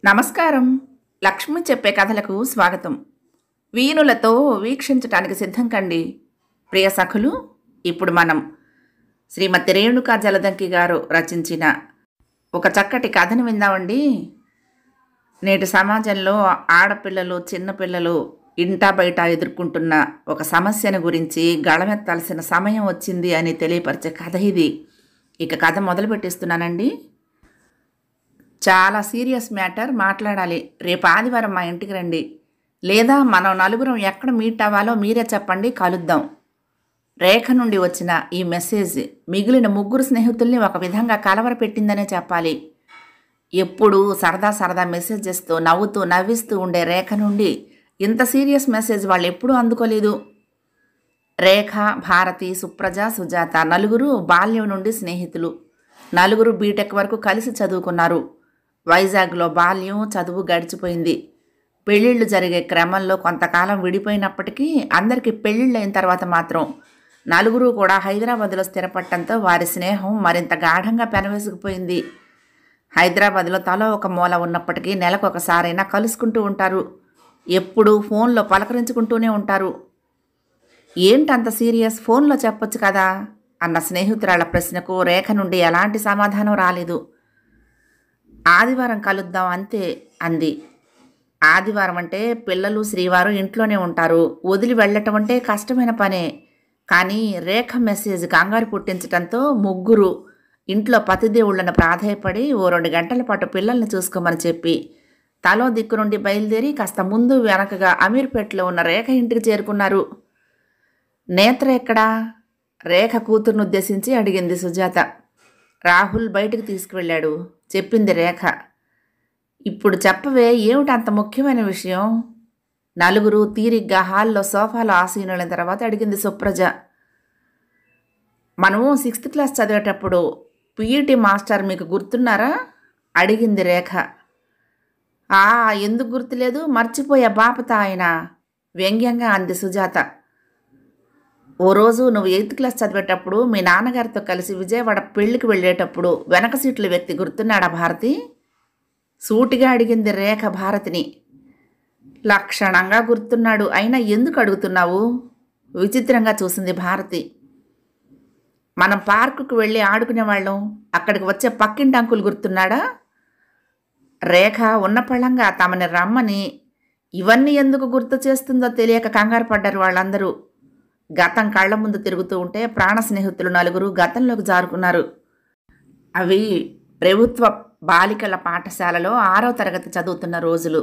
నమస్కారం లక్ష్మి చెప్పే కథలకు స్వాగతం వీణులతో వీక్షించటానికి సిద్ధం కండి ప్రియ సఖులు ఇప్పుడు మనం శ్రీమతి రేణుకా జలదంకి గారు రచించిన ఒక చక్కటి కథను విందామండి నేటి సమాజంలో ఆడపిల్లలు చిన్నపిల్లలు ఇంటా బయట ఎదుర్కొంటున్న ఒక సమస్యను గురించి గళమెత్తాల్సిన సమయం వచ్చింది అని తెలియపరిచే కథ ఇది ఇక కథ మొదలు పెట్టిస్తున్నానండి చాలా సీరియస్ మ్యాటర్ మాట్లాడాలి రేపు ఆదివారం మా ఇంటికి రండి లేదా మనం నలుగురం ఎక్కడ మీట్ అవ్వాలో మీరే చెప్పండి కలుద్దాం రేఖ నుండి వచ్చిన ఈ మెసేజ్ మిగిలిన ముగ్గురు స్నేహితుల్ని ఒక విధంగా కలవరపెట్టిందనే చెప్పాలి ఎప్పుడు సరదా సరదా మెసేజెస్తో నవ్వుతూ నవ్విస్తూ ఉండే రేఖ నుండి ఇంత సీరియస్ మెసేజ్ వాళ్ళు ఎప్పుడూ అందుకోలేదు రేఖ భారతి సుప్రజ సుజాత నలుగురు బాల్యం నుండి స్నేహితులు నలుగురు బీటెక్ వరకు కలిసి చదువుకున్నారు వైజాగ్లో బాల్యం చదువు గడిచిపోయింది పెళ్ళిళ్ళు జరిగే క్రమంలో కొంతకాలం విడిపోయినప్పటికీ అందరికీ పెళ్ళిళ్ళు అయిన తర్వాత మాత్రం నలుగురు కూడా హైదరాబాద్లో స్థిరపడటంతో వారి స్నేహం మరింత గాఢంగా పెనవేసుకుపోయింది హైదరాబాద్లో తలో ఒక మూల ఉన్నప్పటికీ నెలకు ఒకసారైనా కలుసుకుంటూ ఉంటారు ఎప్పుడూ ఫోన్లో పలకరించుకుంటూనే ఉంటారు ఏంటంత సీరియస్ ఫోన్లో చెప్పొచ్చు కదా అన్న స్నేహితురాళ్ల ప్రశ్నకు రేఖ నుండి ఎలాంటి సమాధానం రాలేదు ఆదివారం కలుద్దాం అంతే అంది ఆదివారం అంటే పిల్లలు శ్రీవారు ఇంట్లోనే ఉంటారు వదిలి వెళ్ళటం అంటే కష్టమైన పనే కానీ రేఖ మెసేజ్ కంగారు పుట్టించడంతో ముగ్గురు ఇంట్లో పతిదేవుళ్ళను ప్రాధాయపడి ఓ రెండు గంటల పాటు పిల్లల్ని చూసుకోమని చెప్పి తలో దిక్కు నుండి బయలుదేరి కాస్త ముందు వెనకగా అమీర్పేటలో ఉన్న రేఖ ఇంటికి చేరుకున్నారు నేత్ర ఎక్కడా రేఖ కూతురును ఉద్దేశించి అడిగింది సుజాత రాహుల్ బయటికి తీసుకువెళ్ళాడు చెప్పింది రేఖ ఇప్పుడు చెప్పవే ఏమిటి అంత ముఖ్యమైన విషయం నలుగురు తీరిగ్గా హాల్లో సోఫాలో ఆసీనులైన తర్వాత అడిగింది సుప్రజ మనము సిక్స్త్ క్లాస్ చదివేటప్పుడు పిఈటి మాస్టర్ మీకు గుర్తున్నారా అడిగింది రేఖ ఆ ఎందుకు గుర్తులేదు మర్చిపోయా బాపత ఆయన వ్యంగ్యంగా అంది సుజాత ఓ రోజు నువ్వు ఎయిత్ క్లాస్ చదివేటప్పుడు మీ నాన్నగారితో కలిసి విజయవాడ పెళ్లికి వెళ్ళేటప్పుడు వెనక సీట్ల వ్యక్తి గుర్తున్నాడా భారతి సూటిగా అడిగింది రేఖ భారతిని లక్షణంగా గుర్తున్నాడు అయినా ఎందుకు అడుగుతున్నావు విచిత్రంగా చూసింది భారతి మనం పార్కుకు వెళ్ళి ఆడుకునేవాళ్ళం అక్కడికి వచ్చే పక్కింటి అంకులు గుర్తున్నాడా రేఖ ఉన్నపళంగా తమని రమ్మని ఇవన్నీ ఎందుకు గుర్తు చేస్తుందో తెలియక కంగారు పడ్డారు వాళ్ళందరూ గతం కళ్ళ ముందు తిరుగుతూ ఉంటే ప్రాణ స్నేహితులు నలుగురు గతంలోకి జారుకున్నారు అవి ప్రభుత్వ బాలికల పాఠశాలలో ఆరో తరగతి చదువుతున్న రోజులు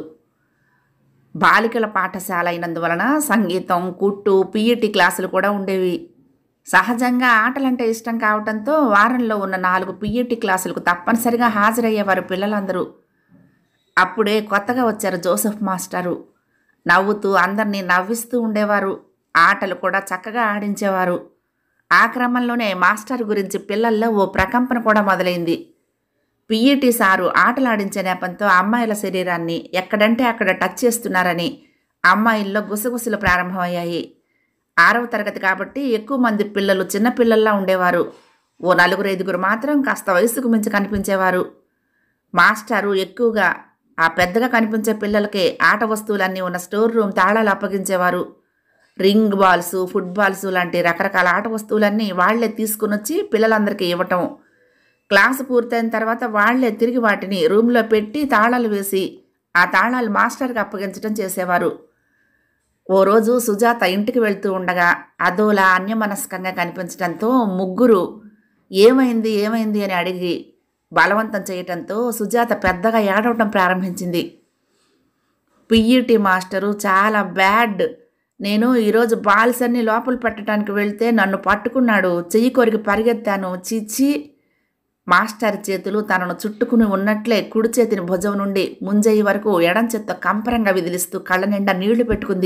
బాలికల పాఠశాల అయినందువలన సంగీతం కుట్టు పిఈటి క్లాసులు కూడా ఉండేవి సహజంగా ఆటలంటే ఇష్టం కావడంతో వారంలో ఉన్న నాలుగు పిఈటి క్లాసులకు తప్పనిసరిగా హాజరయ్యేవారు పిల్లలందరూ అప్పుడే కొత్తగా వచ్చారు జోసెఫ్ మాస్టారు నవ్వుతూ అందరినీ నవ్విస్తూ ఉండేవారు ఆటలు కూడా చక్కగా ఆడించేవారు ఆ క్రమంలోనే మాస్టర్ గురించి పిల్లల్లో ఓ ప్రకంపన కూడా మొదలైంది పిఈటి సారు ఆటలాడించే నెపంతో అమ్మాయిల శరీరాన్ని ఎక్కడంటే అక్కడ టచ్ చేస్తున్నారని అమ్మాయిల్లో గుసగుసలు ప్రారంభమయ్యాయి ఆరవ తరగతి కాబట్టి ఎక్కువ మంది పిల్లలు చిన్నపిల్లల్లా ఉండేవారు ఓ నలుగురు ఐదుగురు మాత్రం కాస్త వయసుకు మించి కనిపించేవారు మాస్టారు ఎక్కువగా ఆ పెద్దగా కనిపించే పిల్లలకే ఆట వస్తువులన్నీ ఉన్న స్టోర్ రూమ్ తాళాలు అప్పగించేవారు రింగ్ బాల్స్ ఫుట్బాల్స్ లాంటి రకరకాల ఆట వస్తువులన్నీ వాళ్లే తీసుకుని వచ్చి పిల్లలందరికీ ఇవ్వటం క్లాసు పూర్తయిన తర్వాత వాళ్లే తిరిగి వాటిని రూమ్లో పెట్టి తాళాలు వేసి ఆ తాళాలు మాస్టర్కి అప్పగించడం చేసేవారు ఓ రోజు సుజాత ఇంటికి వెళ్తూ ఉండగా అదోలా అన్యమనస్కంగా కనిపించడంతో ముగ్గురు ఏమైంది ఏమైంది అని అడిగి బలవంతం చేయటంతో సుజాత పెద్దగా ఏడవటం ప్రారంభించింది పిఈటి మాస్టరు చాలా బ్యాడ్ నేను ఈరోజు బాల్స్ అన్ని లోపల పెట్టడానికి వెళ్తే నన్ను పట్టుకున్నాడు చెయ్యి కొరికి పరిగెత్తాను చిచ్చి మాస్టర్ చేతులు తనను చుట్టుకుని ఉన్నట్లే కుడి చేతిని భుజం నుండి ముంజయ్యి వరకు ఎడం చేత్తో కంపరంగా విదిలిస్తూ కళ్ళ నిండా నీళ్లు పెట్టుకుంది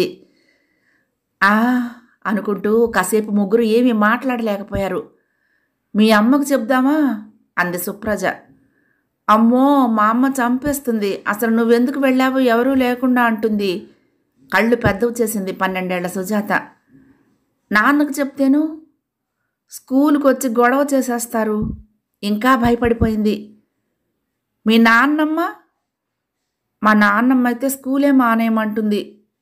ఆ అనుకుంటూ కాసేపు ముగ్గురు ఏమీ మాట్లాడలేకపోయారు మీ అమ్మకు చెప్దామా అంది సుప్రజ అమ్మో మా అమ్మ చంపేస్తుంది అసలు నువ్వెందుకు వెళ్ళావు ఎవరూ లేకుండా అంటుంది కళ్ళు పెద్దవి చేసింది పన్నెండేళ్ల సుజాత నాన్నకు చెప్తేను స్కూల్కి వచ్చి గొడవ చేసేస్తారు ఇంకా భయపడిపోయింది మీ నాన్నమ్మ మా నాన్నమ్మ అయితే స్కూలే మానేయమంటుంది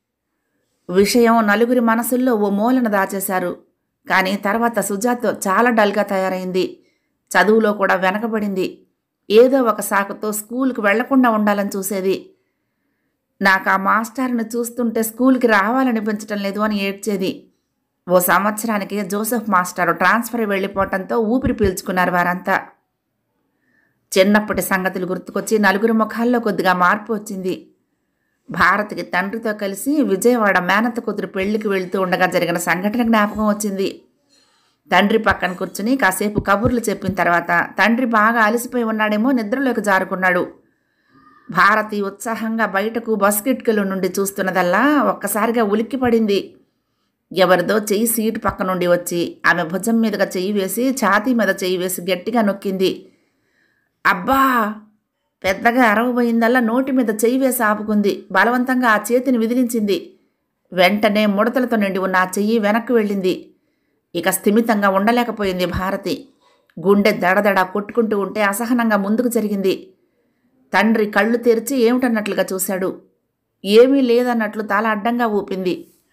విషయం నలుగురి మనసుల్లో ఓ మూలన దాచేశారు కానీ తర్వాత సుజాత చాలా డల్గా తయారైంది చదువులో కూడా వెనకబడింది ఏదో ఒక సాకుతో స్కూల్కి వెళ్లకుండా ఉండాలని చూసేది నాకు ఆ మాస్టర్ని చూస్తుంటే స్కూల్కి రావాలనిపించటం లేదు అని ఏడ్చేది ఓ సంవత్సరానికి జోసెఫ్ మాస్టారు ట్రాన్స్ఫర్ వెళ్ళిపోవటంతో ఊపిరి పీల్చుకున్నారు వారంతా చిన్నప్పటి సంగతులు గుర్తుకొచ్చి నలుగురు ముఖాల్లో కొద్దిగా మార్పు వచ్చింది భారత్కి తండ్రితో కలిసి విజయవాడ మేనత్త కూతురు పెళ్లికి వెళ్తూ ఉండగా జరిగిన సంఘటన జ్ఞాపకం వచ్చింది తండ్రి పక్కన కూర్చుని కాసేపు కబుర్లు చెప్పిన తర్వాత తండ్రి బాగా అలసిపోయి ఉన్నాడేమో నిద్రలోకి జారుకున్నాడు భారతి ఉత్సాహంగా బయటకు బస్ కిటికీల నుండి చూస్తున్నదల్లా ఒక్కసారిగా ఉలిక్కి పడింది ఎవరిదో చెయ్యి సీటు పక్క నుండి వచ్చి ఆమె భుజం మీదుగా చెయ్యి వేసి ఛాతీ మీద చెయ్యి వేసి గట్టిగా నొక్కింది అబ్బా పెద్దగా అరవబోయిందల్లా నోటి మీద చెయ్యి వేసి ఆపుకుంది బలవంతంగా ఆ చేతిని విదిలించింది వెంటనే ముడతలతో నిండి ఉన్న ఆ చెయ్యి వెనక్కి వెళ్ళింది ఇక స్థిమితంగా ఉండలేకపోయింది భారతి గుండె దడదడ కొట్టుకుంటూ ఉంటే అసహనంగా ముందుకు జరిగింది తండ్రి కళ్ళు తెరిచి ఏమిటన్నట్లుగా చూశాడు ఏమీ లేదన్నట్లు తల అడ్డంగా ఊపింది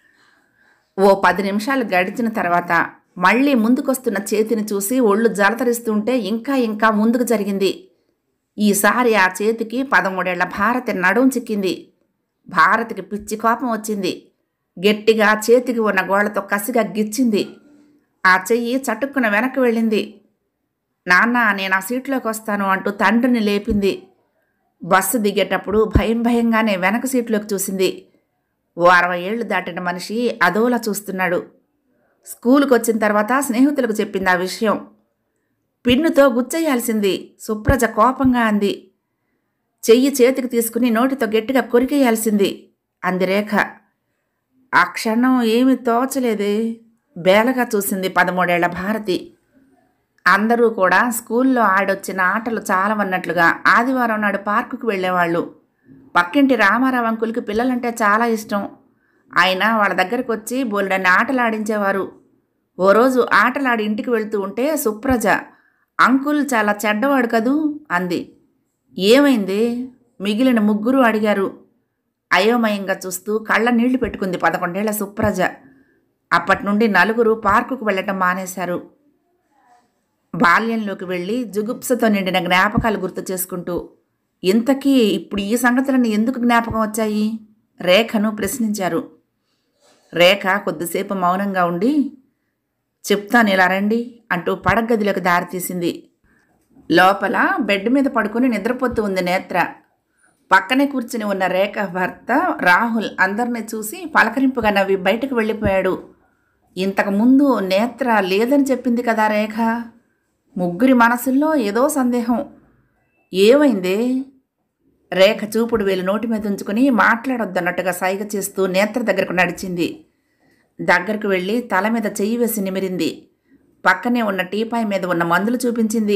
ఓ పది నిమిషాలు గడిచిన తర్వాత మళ్ళీ ముందుకొస్తున్న చేతిని చూసి ఒళ్ళు జలతరిస్తుంటే ఇంకా ఇంకా ముందుకు జరిగింది ఈసారి ఆ చేతికి పదమూడేళ్ల భారతి నడుం చిక్కింది భారతికి పిచ్చి కోపం వచ్చింది గట్టిగా చేతికి ఉన్న గోళ్లతో కసిగా గిచ్చింది ఆ చెయ్యి చటుక్కున వెనక్కి వెళ్ళింది నాన్న నేను ఆ సీట్లోకి వస్తాను అంటూ తండ్రిని లేపింది బస్సు దిగేటప్పుడు భయం భయంగానే వెనక సీట్లోకి చూసింది ఓ అరవై ఏళ్ళు దాటిన మనిషి అదోలా చూస్తున్నాడు స్కూలుకు వచ్చిన తర్వాత స్నేహితులకు చెప్పింది ఆ విషయం పిన్నుతో గుచ్చేయాల్సింది సుప్రజ కోపంగా అంది చెయ్యి చేతికి తీసుకుని నోటితో గట్టిగా కొరికేయాల్సింది అంది రేఖ ఆ క్షణం ఏమీ తోచలేదే బేలగా చూసింది పదమూడేళ్ల భారతి అందరూ కూడా స్కూల్లో ఆడొచ్చిన ఆటలు చాలవన్నట్లుగా ఆదివారం నాడు పార్కుకు వెళ్ళేవాళ్ళు పక్కింటి రామారావు అంకుల్కి పిల్లలంటే చాలా ఇష్టం ఆయన వాళ్ళ దగ్గరకు వచ్చి బోల్డన్ని ఆటలు ఆడించేవారు ఓ రోజు ఆటలాడి ఇంటికి వెళ్తూ ఉంటే సుప్రజ అంకుల్ చాలా చెడ్డవాడు కదూ అంది ఏమైంది మిగిలిన ముగ్గురు అడిగారు అయోమయంగా చూస్తూ కళ్ళ నీళ్లు పెట్టుకుంది పదకొండేళ్ల సుప్రజ అప్పటి నుండి నలుగురు పార్కుకు వెళ్ళటం మానేశారు బాల్యంలోకి వెళ్ళి జుగుప్సతో నిండిన జ్ఞాపకాలు గుర్తు చేసుకుంటూ ఇంతకీ ఇప్పుడు ఈ సంగతులను ఎందుకు జ్ఞాపకం వచ్చాయి రేఖను ప్రశ్నించారు రేఖ కొద్దిసేపు మౌనంగా ఉండి చెప్తాను ఇలా రండి అంటూ పడగదిలోకి దారితీసింది లోపల బెడ్ మీద పడుకుని నిద్రపోతూ ఉంది నేత్ర పక్కనే కూర్చుని ఉన్న రేఖ భర్త రాహుల్ అందరినీ చూసి పలకరింపుగా నవ్వి బయటకు వెళ్ళిపోయాడు ఇంతకు ముందు నేత్ర లేదని చెప్పింది కదా రేఖ ముగ్గురి మనసుల్లో ఏదో సందేహం ఏమైందే రేఖ చూపుడు వేలు నోటి మీద ఉంచుకుని మాట్లాడొద్దన్నట్టుగా సైగ చేస్తూ నేత్ర దగ్గరకు నడిచింది దగ్గరకు వెళ్ళి తల మీద చెయ్యి వేసి నిమిరింది పక్కనే ఉన్న టీపాయ్ మీద ఉన్న మందులు చూపించింది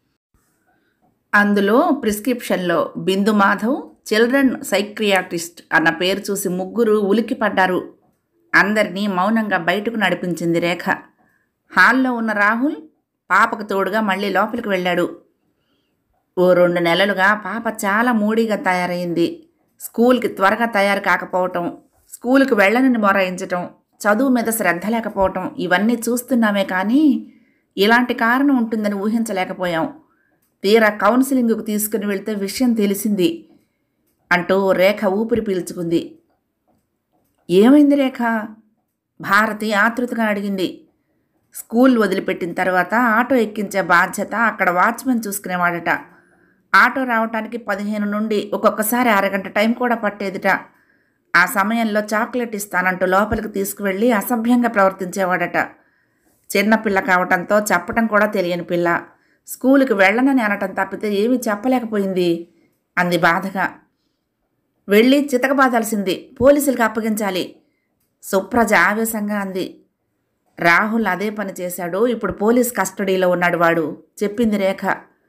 అందులో ప్రిస్క్రిప్షన్లో బిందు మాధవ్ చిల్డ్రన్ సైక్రియాట్రిస్ట్ అన్న పేరు చూసి ముగ్గురు ఉలిక్కి పడ్డారు అందరినీ మౌనంగా బయటకు నడిపించింది రేఖ హాల్లో ఉన్న రాహుల్ పాపకు తోడుగా మళ్ళీ లోపలికి వెళ్ళాడు ఓ రెండు నెలలుగా పాప చాలా మూడీగా తయారైంది స్కూల్కి త్వరగా తయారు కాకపోవటం స్కూల్కి వెళ్ళనని మొరాయించటం చదువు మీద శ్రద్ధ లేకపోవటం ఇవన్నీ చూస్తున్నామే కానీ ఇలాంటి కారణం ఉంటుందని ఊహించలేకపోయాం తీరా కౌన్సిలింగ్కు తీసుకుని వెళ్తే విషయం తెలిసింది అంటూ రేఖ ఊపిరి పీల్చుకుంది ఏమైంది రేఖ భారతి ఆతృతగా అడిగింది స్కూల్ వదిలిపెట్టిన తర్వాత ఆటో ఎక్కించే బాధ్యత అక్కడ వాచ్మెన్ చూసుకునేవాడట ఆటో రావటానికి పదిహేను నుండి ఒక్కొక్కసారి అరగంట టైం కూడా పట్టేదిట ఆ సమయంలో చాక్లెట్ ఇస్తానంటూ లోపలికి తీసుకువెళ్ళి అసభ్యంగా ప్రవర్తించేవాడట చిన్నపిల్ల కావటంతో చెప్పటం కూడా తెలియని పిల్ల స్కూలుకి వెళ్ళనని అనటం తప్పితే ఏమీ చెప్పలేకపోయింది అంది బాధగా వెళ్ళి చితకబాదాల్సింది పోలీసులకు అప్పగించాలి సుప్రజ ఆవేశంగా అంది రాహుల్ అదే పని చేశాడు ఇప్పుడు పోలీస్ కస్టడీలో ఉన్నాడు వాడు చెప్పింది రేఖ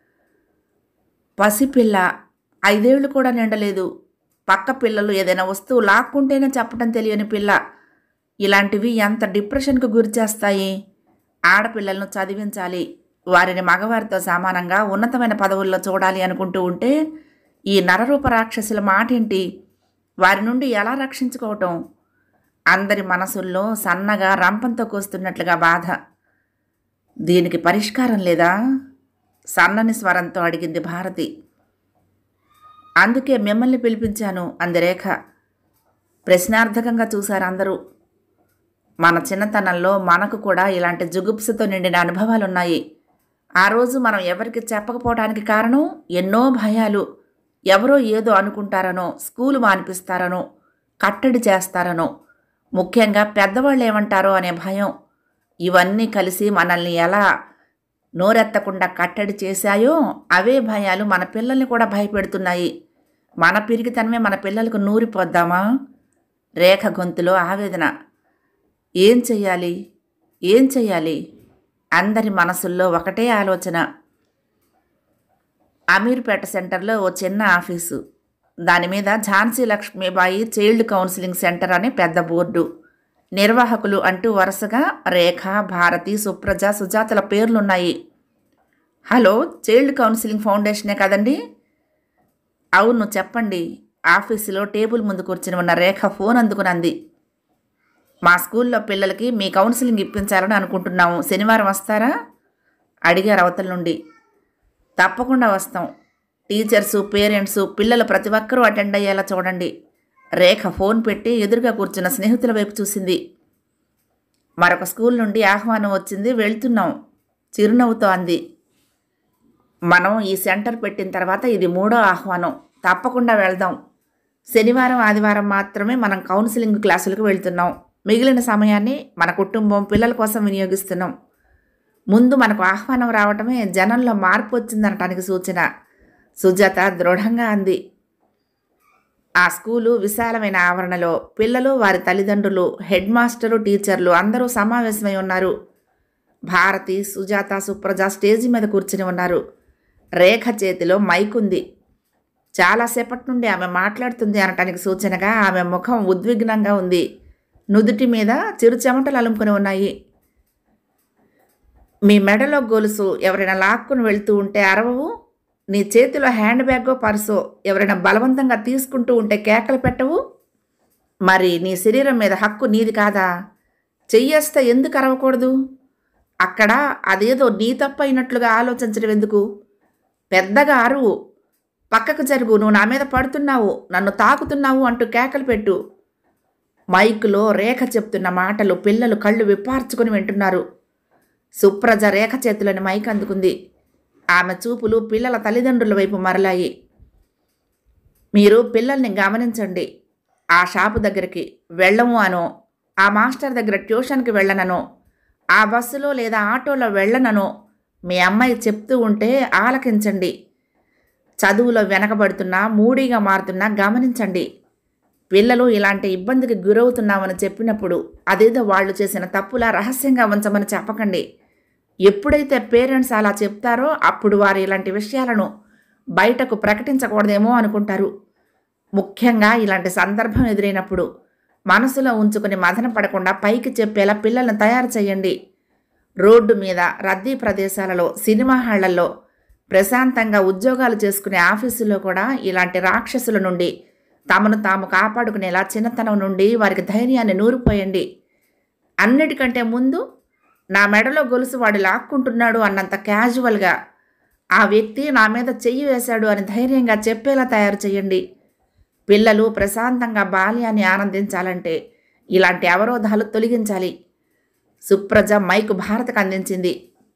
పసిపిల్ల ఐదేళ్లు కూడా నిండలేదు పక్క పిల్లలు ఏదైనా వస్తువు లాక్కుంటేనే చెప్పడం తెలియని పిల్ల ఇలాంటివి ఎంత డిప్రెషన్కు గురి చేస్తాయి ఆడపిల్లలను చదివించాలి వారిని మగవారితో సమానంగా ఉన్నతమైన పదవుల్లో చూడాలి అనుకుంటూ ఉంటే ఈ నరరూప రాక్షసుల మాటేంటి వారి నుండి ఎలా రక్షించుకోవటం అందరి మనసుల్లో సన్నగా రంపంతో కోస్తున్నట్లుగా బాధ దీనికి పరిష్కారం లేదా సన్నని స్వరంతో అడిగింది భారతి అందుకే మిమ్మల్ని పిలిపించాను అంది రేఖ ప్రశ్నార్థకంగా చూశారు అందరూ మన చిన్నతనంలో మనకు కూడా ఇలాంటి జుగుప్సతో నిండిన అనుభవాలున్నాయి ఆ రోజు మనం ఎవరికి చెప్పకపోవడానికి కారణం ఎన్నో భయాలు ఎవరో ఏదో అనుకుంటారనో స్కూలు మానిపిస్తారనో కట్టడి చేస్తారనో ముఖ్యంగా పెద్దవాళ్ళు ఏమంటారో అనే భయం ఇవన్నీ కలిసి మనల్ని ఎలా నోరెత్తకుండా కట్టడి చేశాయో అవే భయాలు మన పిల్లల్ని కూడా భయపెడుతున్నాయి మన పిరిగితనమే మన పిల్లలకు నూరిపోద్దామా రేఖ గొంతులో ఆవేదన ఏం చెయ్యాలి ఏం చెయ్యాలి అందరి మనసుల్లో ఒకటే ఆలోచన అమీర్పేట సెంటర్లో ఓ చిన్న ఆఫీసు దాని మీద Jhansi Lakshmibai child counselling centre అనే పెద్ద బోర్డు నిర్వాహకులు అంటూ వరుసగా రేఖ భారతి సుప్రజ సుజాతల పేర్లున్నాయి హలో చైల్డ్ కౌన్సిలింగ్ ఫౌండేషనే కదండి అవును చెప్పండి ఆఫీసులో టేబుల్ ముందు కూర్చుని ఉన్న రేఖ ఫోన్ అందుకునంది మా స్కూల్లో పిల్లలకి మీ కౌన్సిలింగ్ ఇప్పించాలని అనుకుంటున్నాము శనివారం వస్తారా అడిగారు అవతల నుండి తప్పకుండా వస్తాం టీచర్సు పేరెంట్సు పిల్లలు ప్రతి ఒక్కరూ అటెండ్ అయ్యేలా చూడండి రేఖ ఫోన్ పెట్టి ఎదురుగా కూర్చున్న స్నేహితుల వైపు చూసింది మరొక స్కూల్ నుండి ఆహ్వానం వచ్చింది వెళ్తున్నాం చిరునవ్వుతో అంది మనం ఈ సెంటర్ పెట్టిన తర్వాత ఇది మూడో ఆహ్వానం తప్పకుండా వెళ్దాం శనివారం ఆదివారం మాత్రమే మనం కౌన్సిలింగ్ క్లాసులకు వెళ్తున్నాం మిగిలిన సమయాన్ని మన కుటుంబం పిల్లల కోసం వినియోగిస్తున్నాం ముందు మనకు ఆహ్వానం రావటమే జనంలో మార్పు వచ్చిందనటానికి సూచన సుజాత దృఢంగా అంది ఆ స్కూలు విశాలమైన ఆవరణలో పిల్లలు వారి తల్లిదండ్రులు హెడ్ మాస్టరు టీచర్లు అందరూ సమావేశమై ఉన్నారు భారతి సుజాత సుప్రజ స్టేజి మీద కూర్చుని ఉన్నారు రేఖ చేతిలో మైక్ ఉంది చాలాసేపటి నుండి ఆమె మాట్లాడుతుంది అనటానికి సూచనగా ఆమె ముఖం ఉద్విగ్నంగా ఉంది నుదుటి మీద చిరు చెమటలు అలుముకొని ఉన్నాయి మీ మెడలో గొలుసు ఎవరైనా లాక్కుని వెళ్తూ ఉంటే అరవవు నీ చేతిలో హ్యాండ్ బ్యాగో పర్సో ఎవరైనా బలవంతంగా తీసుకుంటూ ఉంటే కేకలు పెట్టవు మరి నీ శరీరం మీద హక్కు నీది కాదా చెయ్యేస్తే ఎందుకు అరవకూడదు అక్కడ అదేదో నీ తప్పు అయినట్లుగా ఆలోచించడం ఎందుకు పెద్దగా అరువు పక్కకు జరుగు నువ్వు నా మీద పడుతున్నావు నన్ను తాకుతున్నావు అంటూ కేకలు పెట్టు మైకులో రేఖ చెప్తున్న మాటలు పిల్లలు కళ్ళు విప్పార్చుకొని వింటున్నారు సుప్రజ రేఖ చేతిలోని మైక్ అందుకుంది ఆమె చూపులు పిల్లల తల్లిదండ్రుల వైపు మరలాయి మీరు పిల్లల్ని గమనించండి ఆ షాపు దగ్గరికి వెళ్ళము అనో ఆ మాస్టర్ దగ్గర ట్యూషన్కి వెళ్ళననో ఆ బస్సులో లేదా ఆటోలో వెళ్ళననో మీ అమ్మాయి చెప్తూ ఉంటే ఆలకించండి చదువులో వెనకబడుతున్నా మూడీగా మారుతున్నా గమనించండి పిల్లలు ఇలాంటి ఇబ్బందికి గురవుతున్నామని చెప్పినప్పుడు అదేదో వాళ్ళు చేసిన తప్పులా రహస్యంగా ఉంచమని చెప్పకండి ఎప్పుడైతే పేరెంట్స్ అలా చెప్తారో అప్పుడు వారు ఇలాంటి విషయాలను బయటకు ప్రకటించకూడదేమో అనుకుంటారు ముఖ్యంగా ఇలాంటి సందర్భం ఎదురైనప్పుడు మనసులో ఉంచుకుని మదన పడకుండా పైకి చెప్పేలా పిల్లల్ని తయారు చేయండి రోడ్డు మీద రద్దీ ప్రదేశాలలో సినిమా హాళ్లలో ప్రశాంతంగా ఉద్యోగాలు చేసుకునే ఆఫీసుల్లో కూడా ఇలాంటి రాక్షసుల నుండి తమను తాము కాపాడుకునేలా చిన్నతనం నుండి వారికి ధైర్యాన్ని నూరిపోయండి అన్నిటికంటే ముందు నా మెడలో గొలుసు వాడు లాక్కుంటున్నాడు అన్నంత క్యాజువల్గా ఆ వ్యక్తి నా మీద చెయ్యి వేశాడు అని ధైర్యంగా చెప్పేలా తయారు చేయండి పిల్లలు ప్రశాంతంగా బాల్యాన్ని ఆనందించాలంటే ఇలాంటి అవరోధాలు తొలగించాలి సుప్రజ మైకు భారత్కి అందించింది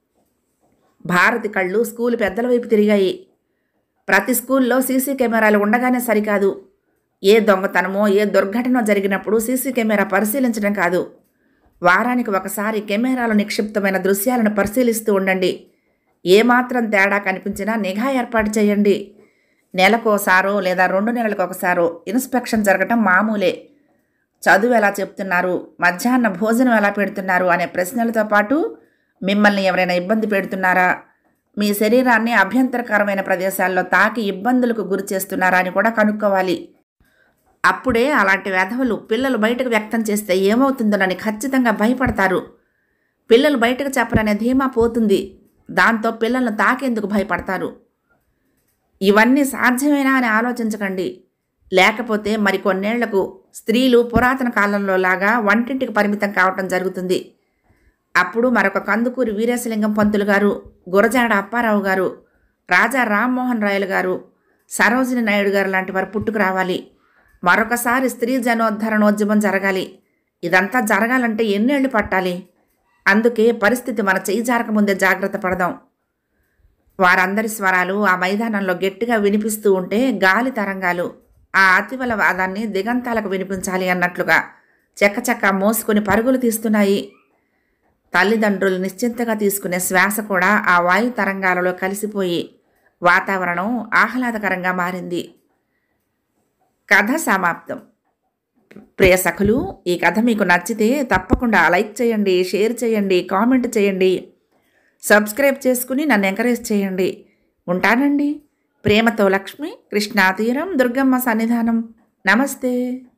భారతి కళ్ళు స్కూల్ పెద్దల వైపు తిరిగాయి ప్రతి స్కూల్లో సీసీ కెమెరాలు ఉండగానే సరికాదు ఏ దొంగతనమో ఏ దుర్ఘటన జరిగినప్పుడు సీసీ కెమెరా పరిశీలించడం కాదు వారానికి ఒకసారి కెమెరాలో నిక్షిప్తమైన దృశ్యాలను పరిశీలిస్తూ ఉండండి ఏమాత్రం తేడా కనిపించినా నిఘా ఏర్పాటు చేయండి నెలకోసారో లేదా రెండు నెలలకు ఒకసారో ఇన్స్పెక్షన్ జరగటం మామూలే చదువు ఎలా చెప్తున్నారు మధ్యాహ్న భోజనం ఎలా పెడుతున్నారు అనే ప్రశ్నలతో పాటు మిమ్మల్ని ఎవరైనా ఇబ్బంది పెడుతున్నారా మీ శరీరాన్ని అభ్యంతరకరమైన ప్రదేశాల్లో తాకి ఇబ్బందులకు గురి చేస్తున్నారా అని కూడా కనుక్కోవాలి అప్పుడే అలాంటి వెధవలు పిల్లలు బయటకు వ్యక్తం చేస్తే ఏమవుతుందోనని ఖచ్చితంగా భయపడతారు పిల్లలు బయటకు చెప్పరనే ధీమా పోతుంది దాంతో పిల్లలను తాకేందుకు భయపడతారు ఇవన్నీ సాధ్యమేనా అని ఆలోచించకండి లేకపోతే మరి కొన్నేళ్లకు స్త్రీలు పురాతన కాలంలో లాగా వంటింటికి పరిమితం కావటం జరుగుతుంది అప్పుడు మరొక కందుకూరి వీరేశలింగం పంతులు గారు గురజాడ అప్పారావు గారు రాజా రామ్మోహన్ రాయలు గారు సరోజిని నాయుడు గారు లాంటి వారు పుట్టుకు రావాలి మరొకసారి స్త్రీ జనోద్ధరణోద్యమం జరగాలి ఇదంతా జరగాలంటే ఎన్నేళ్లు పట్టాలి అందుకే పరిస్థితి మన చేయి జారకముందే జాగ్రత్త పడదాం వారందరి స్వరాలు ఆ మైదానంలో గట్టిగా వినిపిస్తూ ఉంటే గాలి తరంగాలు ఆ అతివల వాదాన్ని దిగంతాలకు వినిపించాలి అన్నట్లుగా చెక్కచక్క మోసుకొని పరుగులు తీస్తున్నాయి తల్లిదండ్రులు నిశ్చింతగా తీసుకునే శ్వాస కూడా ఆ వాయు తరంగాలలో కలిసిపోయి వాతావరణం ఆహ్లాదకరంగా మారింది కథ సమాప్తం ప్రియ సఖులు ఈ కథ మీకు నచ్చితే తప్పకుండా లైక్ చేయండి షేర్ చేయండి కామెంట్ చేయండి సబ్స్క్రైబ్ చేసుకుని నన్ను ఎంకరేజ్ చేయండి ఉంటానండి ప్రేమతో లక్ష్మి కృష్ణా తీరం దుర్గమ్మ సన్నిధానం నమస్తే